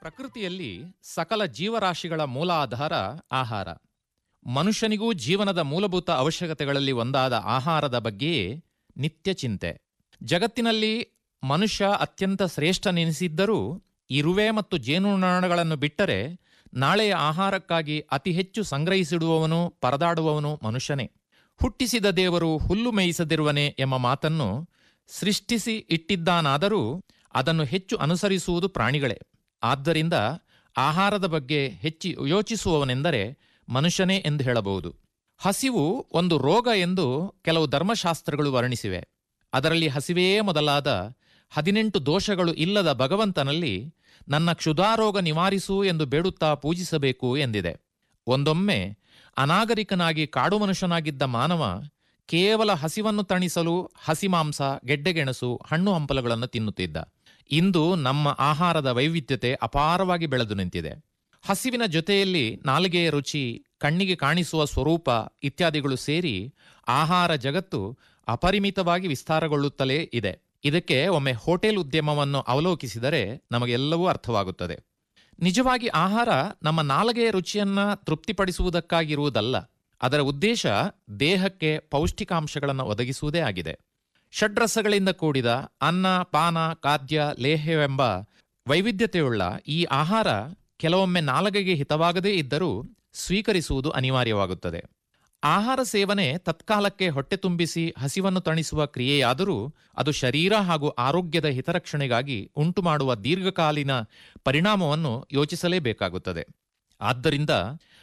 ಪ್ರಕೃತಿಯಲ್ಲಿ ಸಕಲ ಜೀವರಾಶಿಗಳ ಮೂಲಾಧಾರ ಆಹಾರ ಮನುಷ್ಯನಿಗೂ ಜೀವನದ ಮೂಲಭೂತ ಅವಶ್ಯಕತೆಗಳಲ್ಲಿ ಒಂದಾದ ಆಹಾರದ ಬಗ್ಗೆಯೇ ನಿತ್ಯ ಚಿಂತೆ ಜಗತ್ತಿನಲ್ಲಿ ಮನುಷ್ಯ ಅತ್ಯಂತ ಶ್ರೇಷ್ಠನೆನಿಸಿದ್ದರೂ ಇರುವೆ ಮತ್ತು ಜೇನುನೊಣಗಳನ್ನು ಬಿಟ್ಟರೆ ನಾಳೆಯ ಆಹಾರಕ್ಕಾಗಿ ಅತಿ ಹೆಚ್ಚು ಸಂಗ್ರಹಿಸಿಡುವವನು ಪರದಾಡುವವನು ಮನುಷ್ಯನೇ ಹುಟ್ಟಿಸಿದ ದೇವರು ಹುಲ್ಲು ಮೇಯಿಸದಿರುವನೆ ಎಂಬ ಮಾತನ್ನು ಸೃಷ್ಟಿಸಿ ಇಟ್ಟಿದ್ದಾನಾದರೂ ಅದನ್ನು ಹೆಚ್ಚು ಅನುಸರಿಸುವುದು ಪ್ರಾಣಿಗಳೇ ಆದ್ದರಿಂದ ಆಹಾರದ ಬಗ್ಗೆ ಹೆಚ್ಚು ಯೋಚಿಸುವವನೆಂದರೆ ಮನುಷ್ಯನೇ ಎಂದು ಹೇಳಬಹುದು ಹಸಿವು ಒಂದು ರೋಗ ಎಂದು ಕೆಲವು ಧರ್ಮಶಾಸ್ತ್ರಗಳು ವರ್ಣಿಸಿವೆ ಅದರಲ್ಲಿ ಹಸಿವೆಯೇ ಮೊದಲಾದ ಹದಿನೆಂಟು ದೋಷಗಳು ಇಲ್ಲದ ಭಗವಂತನಲ್ಲಿ ನನ್ನ ಕ್ಷುಧಾರೋಗ ನಿವಾರಿಸು ಎಂದು ಬೇಡುತ್ತಾ ಪೂಜಿಸಬೇಕು ಎಂದಿದೆ ಒಂದೊಮ್ಮೆ ಅನಾಗರಿಕನಾಗಿ ಕಾಡು ಮನುಷ್ಯನಾಗಿದ್ದ ಮಾನವ ಕೇವಲ ಹಸಿವನ್ನು ತಣಿಸಲು ಹಸಿ ಮಾಂಸ ಗೆಡ್ಡೆಗೆಣಸು ಹಣ್ಣು ಹಂಪಲುಗಳನ್ನು ತಿನ್ನುತ್ತಿದ್ದ ಇಂದು ನಮ್ಮ ಆಹಾರದ ವೈವಿಧ್ಯತೆ ಅಪಾರವಾಗಿ ಬೆಳೆದು ನಿಂತಿದೆ ಹಸಿವಿನ ಜೊತೆಯಲ್ಲಿ ನಾಲಿಗೆಯ ರುಚಿ ಕಣ್ಣಿಗೆ ಕಾಣಿಸುವ ಸ್ವರೂಪ ಇತ್ಯಾದಿಗಳು ಸೇರಿ ಆಹಾರ ಜಗತ್ತು ಅಪರಿಮಿತವಾಗಿ ವಿಸ್ತಾರಗೊಳ್ಳುತ್ತಲೇ ಇದೆ ಇದಕ್ಕೆ ಒಮ್ಮೆ ಹೋಟೆಲ್ ಉದ್ಯಮವನ್ನು ಅವಲೋಕಿಸಿದರೆ ನಮಗೆಲ್ಲವೂ ಅರ್ಥವಾಗುತ್ತದೆ ನಿಜವಾಗಿ ಆಹಾರ ನಮ್ಮ ನಾಲಿಗೆಯ ರುಚಿಯನ್ನ ತೃಪ್ತಿಪಡಿಸುವುದಕ್ಕಾಗಿರುವುದಲ್ಲ ಅದರ ಉದ್ದೇಶ ದೇಹಕ್ಕೆ ಪೌಷ್ಟಿಕಾಂಶಗಳನ್ನು ಒದಗಿಸುವುದೇ ಆಗಿದೆ ಷಡ್ರಸಗಳಿಂದ ಕೂಡಿದ ಅನ್ನ ಪಾನ ಖಾದ್ಯ ಲೇಹ್ಯವೆಂಬ ವೈವಿಧ್ಯತೆಯುಳ್ಳ ಈ ಆಹಾರ ಕೆಲವೊಮ್ಮೆ ನಾಲಗೆಗೆ ಹಿತವಾಗದೇ ಇದ್ದರೂ ಸ್ವೀಕರಿಸುವುದು ಅನಿವಾರ್ಯವಾಗುತ್ತದೆ ಆಹಾರ ಸೇವನೆ ತತ್ಕಾಲಕ್ಕೆ ಹೊಟ್ಟೆ ತುಂಬಿಸಿ ಹಸಿವನ್ನು ತಣಿಸುವ ಕ್ರಿಯೆಯಾದರೂ ಅದು ಶರೀರ ಹಾಗೂ ಆರೋಗ್ಯದ ಹಿತರಕ್ಷಣೆಗಾಗಿ ಉಂಟುಮಾಡುವ ದೀರ್ಘಕಾಲೀನ ಪರಿಣಾಮವನ್ನು ಯೋಚಿಸಲೇಬೇಕಾಗುತ್ತದೆ ಆದ್ದರಿಂದ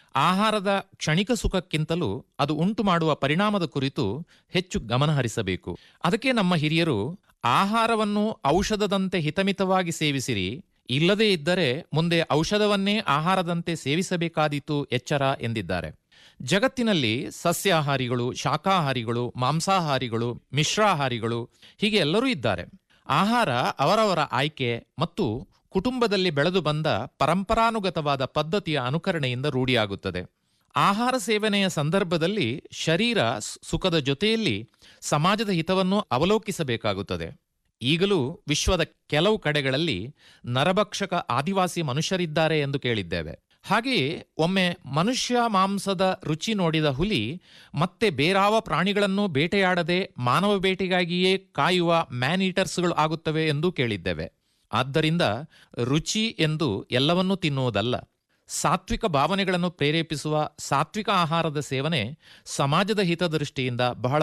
ಆಹಾರದ ಕ್ಷಣಿಕ ಸುಖಕ್ಕಿಂತಲೂ ಅದು ಉಂಟು ಮಾಡುವ ಪರಿಣಾಮದ ಕುರಿತು ಹೆಚ್ಚು ಗಮನ ಹರಿಸಬೇಕು ಅದಕ್ಕೆ ನಮ್ಮ ಹಿರಿಯರು ಆಹಾರವನ್ನು ಔಷಧದಂತೆ ಹಿತಮಿತವಾಗಿ ಸೇವಿಸಿರಿ ಇಲ್ಲದೇ ಇದ್ದರೆ ಮುಂದೆ ಔಷಧವನ್ನೇ ಆಹಾರದಂತೆ ಸೇವಿಸಬೇಕಾದೀತು ಎಚ್ಚರ ಎಂದಿದ್ದಾರೆ ಜಗತ್ತಿನಲ್ಲಿ ಸಸ್ಯಾಹಾರಿಗಳು ಶಾಕಾಹಾರಿಗಳು ಮಾಂಸಾಹಾರಿಗಳು ಮಿಶ್ರಾಹಾರಿಗಳು ಹೀಗೆ ಎಲ್ಲರೂ ಇದ್ದಾರೆ ಆಹಾರ ಅವರವರ ಆಯ್ಕೆ ಮತ್ತು ಕುಟುಂಬದಲ್ಲಿ ಬೆಳೆದು ಬಂದ ಪರಂಪರಾನುಗತವಾದ ಪದ್ಧತಿಯ ಅನುಕರಣೆಯಿಂದ ರೂಢಿಯಾಗುತ್ತದೆ ಆಹಾರ ಸೇವನೆಯ ಸಂದರ್ಭದಲ್ಲಿ ಶರೀರ ಸುಖದ ಜೊತೆಯಲ್ಲಿ ಸಮಾಜದ ಹಿತವನ್ನು ಅವಲೋಕಿಸಬೇಕಾಗುತ್ತದೆ ಈಗಲೂ ವಿಶ್ವದ ಕೆಲವು ಕಡೆಗಳಲ್ಲಿ ನರಭಕ್ಷಕ ಆದಿವಾಸಿ ಮನುಷ್ಯರಿದ್ದಾರೆ ಎಂದು ಕೇಳಿದ್ದೇವೆ ಹಾಗೆಯೇ ಒಮ್ಮೆ ಮನುಷ್ಯ ಮಾಂಸದ ರುಚಿ ನೋಡಿದ ಹುಲಿ ಮತ್ತೆ ಬೇರಾವ ಪ್ರಾಣಿಗಳನ್ನು ಬೇಟೆಯಾಡದೆ ಮಾನವ ಬೇಟೆಗಾಗಿಯೇ ಕಾಯುವ ಮ್ಯಾನ್ ಈಟರ್ಸ್ಗಳು ಆಗುತ್ತವೆ ಎಂದು ಕೇಳಿದ್ದೇವೆ ಆದ್ದರಿಂದ ರುಚಿ ಎಂದು ಎಲ್ಲವನ್ನೂ ತಿನ್ನುವುದಲ್ಲ ಸಾತ್ವಿಕ ಭಾವನೆಗಳನ್ನು ಪ್ರೇರೇಪಿಸುವ ಸಾತ್ವಿಕ ಆಹಾರದ ಸೇವನೆ ಸಮಾಜದ ಹಿತದೃಷ್ಟಿಯಿಂದ ಬಹಳ